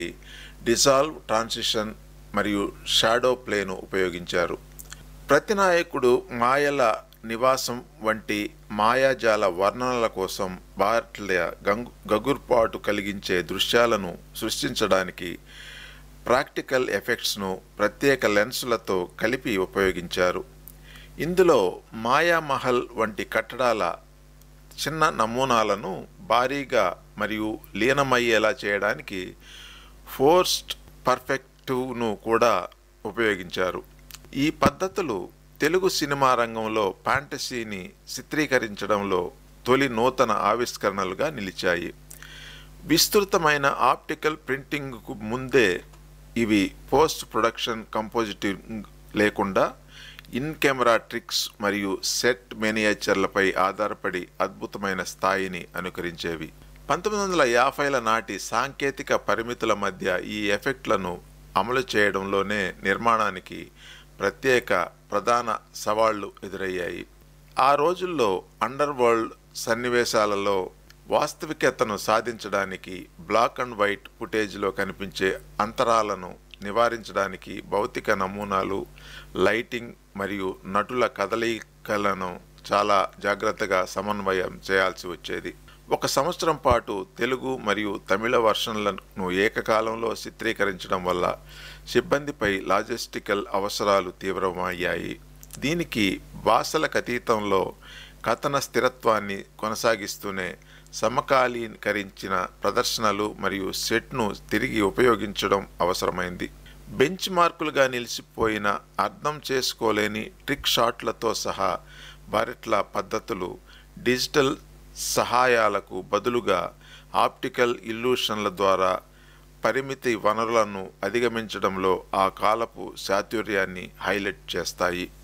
dissolve transition మరియు shadow ప్లేను ఉపయోగించారు ప్రతినాయకుడు మాయల నివాసం వంటి మాయాజాల వర్ణనల కోసం బాట్ల గంగు గగుర్పాటు కలిగించే దృశ్యాలను సృష్టించడానికి ప్రాక్టికల్ ఎఫెక్ట్స్ను ప్రత్యేక లెన్సులతో కలిపి ఉపయోగించారు ఇందులో మాయామహల్ వంటి కట్టడాల చిన్న నమూనాలను భారీగా మరియు లీనమయ్యేలా చేయడానికి ఫోర్స్డ్ పర్ఫెక్టివ్ను కూడా ఉపయోగించారు ఈ పద్ధతులు తెలుగు సినిమా రంగంలో ఫ్యాంటసీని చిత్రీకరించడంలో తొలి నూతన ఆవిష్కరణలుగా నిలిచాయి విస్తృతమైన ఆప్టికల్ ప్రింటింగ్కు ముందే ఇవి పోస్ట్ ప్రొడక్షన్ కంపోజిటింగ్ లేకుండా ఇన్ కెమెరా ట్రిక్స్ మరియు సెట్ మేనియేచర్లపై ఆధారపడి అద్భుతమైన స్థాయిని అనుకరించేవి పంతొమ్మిది వందల యాభైల నాటి సాంకేతిక పరిమితుల మధ్య ఈ ఎఫెక్ట్లను అమలు చేయడంలోనే నిర్మాణానికి ప్రత్యేక ప్రధాన సవాళ్లు ఎదురయ్యాయి ఆ రోజుల్లో అండర్ వరల్డ్ సన్నివేశాలలో వాస్తవికతను సాధించడానికి బ్లాక్ అండ్ వైట్ ఫుటేజ్లో కనిపించే అంతరాలను నివారించడానికి భౌతిక నమూనాలు లైటింగ్ మరియు నటుల కదలికలను చాలా జాగ్రత్తగా సమన్వయం చేయాల్సి వచ్చేది ఒక సంవత్సరం పాటు తెలుగు మరియు తమిళ వర్షన్లను ఏకకాలంలో చిత్రీకరించడం వల్ల సిబ్బందిపై లాజిస్టికల్ అవసరాలు తీవ్రమయ్యాయి దీనికి భాషలకు అతీతంలో కథన స్థిరత్వాన్ని కొనసాగిస్తూనే సమకాలీకరించిన ప్రదర్శనలు మరియు సెట్ను తిరిగి ఉపయోగించడం అవసరమైంది బెంచ్ మార్కులుగా నిలిచిపోయిన అర్థం చేసుకోలేని ట్రిక్ షాట్లతో సహా బారెట్ల పద్ధతులు డిజిటల్ సహాయాలకు బదులుగా ఆప్టికల్ ఇల్యూషన్ల ద్వారా పరిమితి వనరులను అధిగమించడంలో ఆ కాలపు చాతుర్యాన్ని హైలైట్ చేస్తాయి